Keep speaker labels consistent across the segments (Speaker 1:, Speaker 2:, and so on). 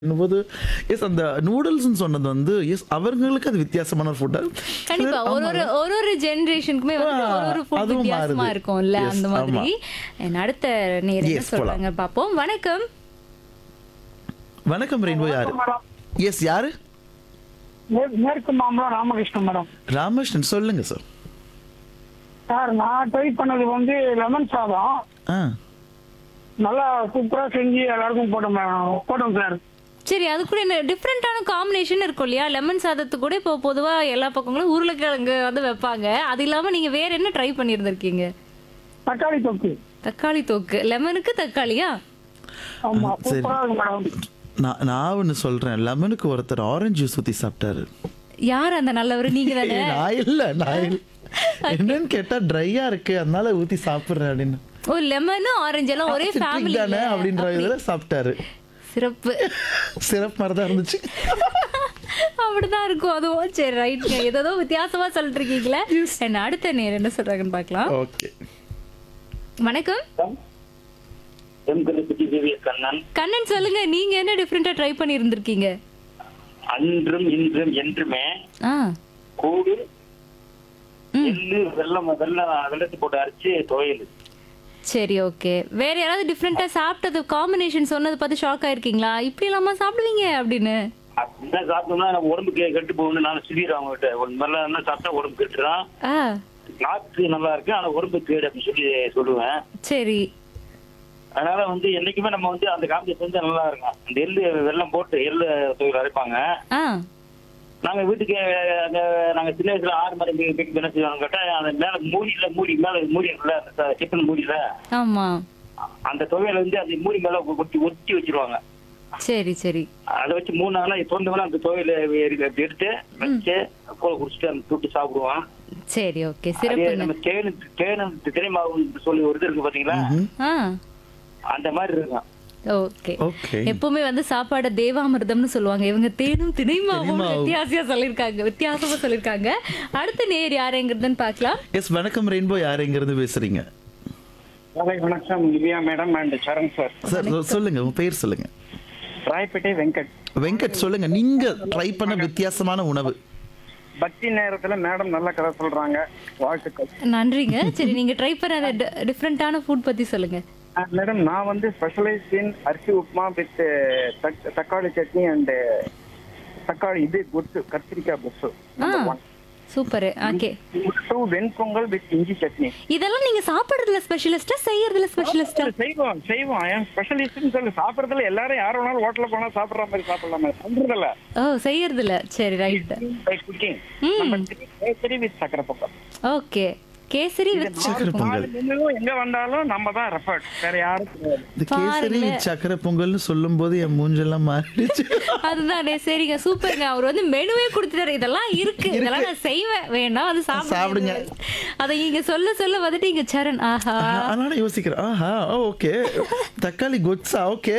Speaker 1: போது எஸ் அந்த நூடுல்ஸ்னு சொன்னது வந்து எஸ் அவர்களுக்கு அது வித்தியாசமான ஃபுட்டா
Speaker 2: கண்டிப்பா ஒரு ஒரு ஒரு ஒரு ஜெனரேஷனுக்குமே வந்து ஒரு ஒரு ஃபுட்
Speaker 1: அதுவும்
Speaker 2: வித்தியாசமா
Speaker 1: மாறுது.
Speaker 2: இருக்கும்ல
Speaker 1: Yes,
Speaker 2: அந்த மாதிரி And அடுத்த நேரம் என்ன
Speaker 1: Yes, போலாம்.
Speaker 2: சொல்றாங்க பாப்போம் வணக்கம்
Speaker 1: வணக்கம் ரெயின்போ யாரு
Speaker 3: மேடம்
Speaker 1: எஸ் யாரு
Speaker 3: மே- மேற்கு மாம்பலம் ராமகிருஷ்ணன் மேடம்
Speaker 1: ராமகிருஷ்ணன் சொல்லுங்க சார்
Speaker 3: சார் நான் ட்ரை பண்ணது வந்து லெமன் சாதம்
Speaker 1: ஆ
Speaker 3: நல்லா சூப்பரா செஞ்சு எல்லாருக்கும் போட்டோம் மேடம் போட்டோம் சார்
Speaker 2: சரி அது கூட என்ன டிஃப்ரெண்டான காம்பினேஷன் இருக்கும் இல்லையா லெமன் சாதத்து கூட இப்போ பொதுவா எல்லா பக்கங்களும் உருளைக்கிழங்கு வந்து வைப்பாங்க அது இல்லாம நீங்க வேற என்ன ட்ரை பண்ணியிருந்திருக்கீங்க
Speaker 3: தக்காளி தொக்கு
Speaker 2: தக்காளி தொக்கு லெமனுக்கு தக்காளியா
Speaker 3: ஆமா
Speaker 1: சரி.
Speaker 3: சூப்பரா இருக்கும் மேடம்
Speaker 1: நான் நான் ஒன்று சொல்றேன் லெமனுக்கு ஒருத்தர் ஆரஞ்சு ஜூஸ் ஊற்றி சாப்பிட்டாரு
Speaker 2: யார் அந்த நல்லவர் நீங்க தானே
Speaker 1: ஏய், நான் இல்ல நான் இல்ல என்னன்னு கேட்டா ட்ரையா இருக்கு அதனால ஊத்தி சாப்பிடுறேன் அப்படின்னு
Speaker 2: ஓ லெமனும் ஆரஞ்சு எல்லாம் ஒரே
Speaker 1: Citric
Speaker 2: ஃபேமிலி
Speaker 1: தானே அப்படின்ற இதுல சாப்பிட்டாரு
Speaker 2: சிறப்பு
Speaker 1: சிறப்பு மாதிரி தான் இருந்துச்சு
Speaker 2: அப்படிதான் இருக்கும் அதுவும் சரி ரைட் ஏதோ வித்தியாசமா சொல்லிட்டு இருக்கீங்களே என்ன அடுத்த நேரம் என்ன சொல்றாங்கன்னு பார்க்கலாம்
Speaker 1: ஓகே
Speaker 2: வணக்கம்
Speaker 4: எம் கணபதி தேவியர் கண்ணன்
Speaker 2: கண்ணன் சொல்லுங்க நீங்க என்ன டிஃப்ரெண்டா ட்ரை பண்ணி இருந்திருக்கீங்க
Speaker 4: அன்றும் இன்றும் என்றுமே
Speaker 2: ஆ
Speaker 4: கூடு
Speaker 2: ம்.
Speaker 4: எள்ளு வெள்ளம் வெள்ளம் வெள்ளத்தை போட்டு அரைச்சு துவையல்
Speaker 2: சரி ஓகே வேற யாராவது டிஃப்ரெண்டா சாப்பிட்டது காம்பினேஷன் சொன்னது பார்த்து ஷாக் ஆயிருக்கீங்களா இப்படி இல்லாம சாப்பிடுவீங்க அப்படின்னு
Speaker 4: அப்படிதான் சாப்பிட்டோம்னா நம்ம உடம்புக்கு கெட்டு போகணும்னு நான் சொல்லிடுறேன் அவங்க கிட்ட ஒரு மாதிரிலாம் என்ன சாப்பிட்டா உடம்பு கெட்டுறான்
Speaker 2: ஆ
Speaker 4: நாக்கு நல்லா இருக்கு ஆனா உடம்பு கேடு அப்படின்னு சொல்லி சொல்லுவேன்
Speaker 2: சரி
Speaker 4: அதனால வந்து என்னைக்குமே நம்ம வந்து அந்த காமிச்சு செஞ்சா நல்லா இருக்கும் அந்த எள்ளு வெள்ளம் போட்டு எள்ளு துவையல் அரைப்பாங்க
Speaker 2: ஆ
Speaker 4: நாங்க வீட்டுக்கு அந்த நாங்க சின்ன வயசுல ஆறு மணிக்கு வீட்டுக்கு என்ன செய்வாங்க கேட்டா அந்த மேல மூடியில மூடி மேல மூடி இருக்குல்ல சிக்கன் மூடியில
Speaker 2: ஆமா
Speaker 4: அந்த துவையல வந்து அந்த மூடி மேல ஒட்டி ஒட்டி வச்சிருவாங்க
Speaker 2: சரி சரி
Speaker 4: அதை வச்சு மூணு நாளா தோண்டவன அந்த துவையில எடுத்து வச்சு கூட குடிச்சிட்டு அந்த தொட்டு சாப்பிடுவான்
Speaker 2: சரி ஓகே
Speaker 4: அதே
Speaker 2: சிறப்புங்க
Speaker 4: நம்ம தேனு தேனு திரைமாவுன்னு சொல்லி ஒரு இது இருக்கு பாத்தீங்களா
Speaker 2: ஆ
Speaker 4: அந்த மாதிரி இருக்கும்
Speaker 2: ஓகே
Speaker 1: ஓகே
Speaker 2: எப்பவுமே வந்து சாப்பாட தேவாமிர்தம்னு சொல்லுவாங்க இவங்க தேனும் திணைமாவும்
Speaker 1: திணைமாவும்.
Speaker 2: வித்தியாசமா சொல்லிருக்காங்க வித்தியாசமா சொல்லிருக்காங்க அடுத்த நேர் யாருங்கிறதுன்னு பார்க்கலாம்
Speaker 1: எஸ் வணக்கம் ரெயின்போ யார் எங்க இருந்து பேசுறீங்க
Speaker 5: காலை வணக்கம் Divya madam and Saran sir
Speaker 1: sir சொ- சொல்லுங்க உங்க பேர் சொல்லுங்க
Speaker 5: ராயப்பேட்டை வெங்கட்
Speaker 1: வெங்கட் சொல்லுங்க நீங்க ட்ரை பண்ண வித்தியாசமான உணவு
Speaker 5: பக்தி நேரத்துல மேடம் நல்ல கதை சொல்றாங்க வாழ்த்துக்கள்
Speaker 2: நன்றிங்க சரி நீங்க ட்ரை பண்ண டிஃப்ரெண்டான ஃபுட் பத்தி சொல்லுங்க
Speaker 5: அஹ் மேடம் நான் வந்து ஸ்பெஷலைஸ் இன் அரிசி உப்புமா வித் தக்காளி சட்னி அண்ட் தக்காளி இது கொத்து கத்திரிக்காய் கொத்து
Speaker 2: ஆ super okay
Speaker 5: two venpongal with inji chutney
Speaker 2: இதெல்லாம் நீங்க சாப்பிடுறதுல ஸ்பெஷலிஸ்டா செய்யறதுல ஸ்பெஷலிஸ்டா
Speaker 5: செய்வோம் செய்வோம் ஏன் ஸ்பெஷலிஸ்ட்னு சொல்லி சாப்பிடுறதுல எல்லாரும் யார் வேணாலும் ஹோட்டல்ல போனா சாப்பிடுற மாதிரி சாப்பிடலாமே பண்றதில்ல
Speaker 2: ஓ செய்யறதுல சரி right
Speaker 5: by cooking kesari with sakkarai pongal
Speaker 2: okay kesari with
Speaker 1: sakkarai Pongal
Speaker 5: நாலு மெனுவும் எங்க வந்தாலும் நம்ம தான் ரெஃபர்ட் வேற யாரும் கிடையாது
Speaker 1: இந்த கேசரி சக்கரை பொங்கல்னு சொல்லும் போது என் மூஞ்செல்லாம் மாறிடுச்சு
Speaker 2: அதுதானே சரிங்க சூப்பருங்க அவர் வந்து மெனுவே கொடுத்துட்டாரு இதெல்லாம் இருக்கு இதெல்லாம் நான் செய்வேன் வேண்டாம் வந்து
Speaker 1: சாப்பிடுங்க.
Speaker 2: சாப்பிடுங்க அதை நீங்க சொல்ல சொல்ல வந்துட்டு இங்க சரண் ஆஹா
Speaker 1: அதனால யோசிக்கிறேன் ஆஹா ஓகே தக்காளி கொட்ஸா ஓகே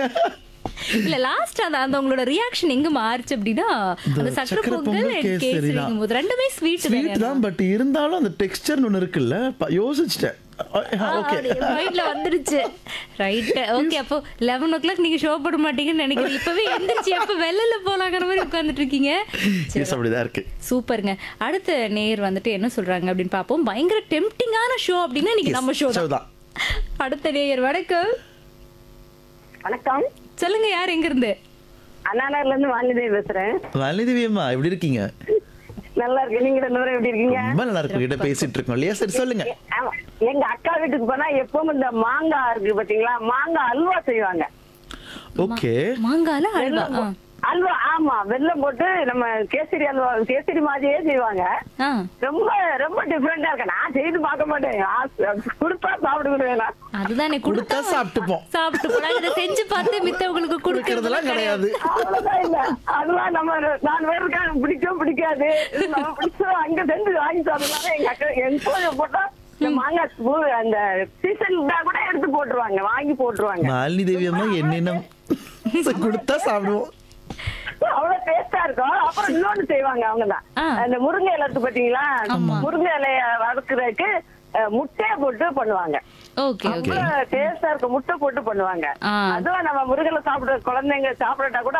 Speaker 2: இல்ல லாஸ்ட் அந்த அந்த உங்களோட ரியாக்ஷன் எங்க மாறுச்சு அப்படின்னா அந்த சக்கரை
Speaker 1: சக்கரை
Speaker 2: பொங்கல்
Speaker 1: பொங்கல்
Speaker 2: and
Speaker 1: கேசரி
Speaker 2: கேசரிங்கும்
Speaker 1: தான்.
Speaker 2: போது ரெண்டுமே ஸ்வீட்
Speaker 1: ஸ்வீட் தான் பட் இருந்தாலும் அந்த டெக்ஸ்டர் ஒன்று இருக்குல்ல ப- யோசிச்சிட்டேன் ஓகே
Speaker 2: மைண்ட்ல வந்துருச்சு ரைட் ஓகே அப்போ லெவன் ஓ கிளாக் நீங்க ஷோ போட மாட்டீங்கன்னு நினைக்கிறேன் இப்பவே எந்திரிச்சு எப்ப வெளில போலாங்கிற மாதிரி உட்கார்ந்துட்டு இருக்கீங்க சரி,
Speaker 1: எஸ் அப்படிதான் இருக்கு
Speaker 2: சூப்பருங்க அடுத்த நேர் வந்துட்டு என்ன சொல்றாங்க அப்படின்னு பார்ப்போம் பயங்கர டெம்டிங்கான ஷோ அப்படின்னா இன்னைக்கு நம்ம ஷோ
Speaker 1: show
Speaker 2: தான்
Speaker 1: தான்
Speaker 2: அடுத்த நேயர் வணக்கம்
Speaker 6: வணக்கம்
Speaker 2: சொல்லுங்க யார் எங்க இருந்து
Speaker 6: அண்ணாநகர்ல இருந்து வாணிதேவி பேசுறேன்
Speaker 1: வலிதிவி அம்மா எப்படி இருக்கீங்க
Speaker 6: நல்லா இருக்கு நீங்க ரெண்டு பேரும் எப்படி இருக்கீங்க
Speaker 1: ரொம்ப நல்லா இருக்கு கிட்ட பேசிட்டு இருக்கோம் இல்லையா சரி சொல்லுங்க
Speaker 6: ஆமா. எங்க அக்கா வீட்டுக்கு போனா எப்பவும் இந்த மாங்காய் இருக்கு பாத்தீங்களா மாங்காய் அல்வா செய்வாங்க
Speaker 1: ஓகே
Speaker 2: மாங்கால அல்வா ஆ.
Speaker 6: அல்வா ஆமா வெல்லம் போட்டு நம்ம கேசரி அல்வா கேசரி மாதிரியே செய்வாங்க
Speaker 2: ஆ
Speaker 6: ரொம்ப ரொம்ப டிஃப்ரெண்டா இருக்கு நான் செய்து பார்க்க மாட்டேன் ஆசை- கொடுத்தா சாப்பிடுவேன் நான்
Speaker 2: அதுதானே
Speaker 1: கொடுத்தா
Speaker 2: கொடுத்தா
Speaker 1: சாப்பிட்டுப்போம்
Speaker 2: சாப்பிட்டு போலாம் இதை செஞ்சு பார்த்து மித்தவங்களுக்கு
Speaker 1: கொடுக்கறதெல்லாம் கிடையாது
Speaker 6: அவ்வளவுதான் இல்ல அதெல்லாம் நம்ம நான் வேற எனக்கு பிடிக்கும் பிடிக்காது நம்ம பிடிச்சோம் அங்க செஞ்சு வாங்கி சாப்பிடலாம் எங்க அக்கா என் கோயில் போட்டா இந்த மாங்காய் பூ அந்த சீசன் கூட எடுத்து போட்டுருவாங்க வாங்கி போட்டுருவாங்க
Speaker 1: மாலினி தேவி அம்மா என்னென்ன கொடுத்தா சாப்பிடுவோம்
Speaker 6: அவ்வளவு டேஸ்டா இருக்கும் அப்புறம் இன்னொன்னு செய்வாங்க அவங்கதான்
Speaker 2: ஆ.
Speaker 6: அந்த முருங்கை இலை இருக்கு பாத்தீங்களா முருங்கை இலைய வறுக்கிறதுக்கு அஹ், முட்டையை போட்டு பண்ணுவாங்க
Speaker 2: ஓகே ஓகே
Speaker 6: அவ்வளவு டேஸ்டா இருக்கும் முட்டை போட்டு பண்ணுவாங்க
Speaker 2: ஆ.
Speaker 6: அதுவும் நம்ம முருகலை சாப்பிடுற குழந்தைங்க சாப்பிடட்டா கூட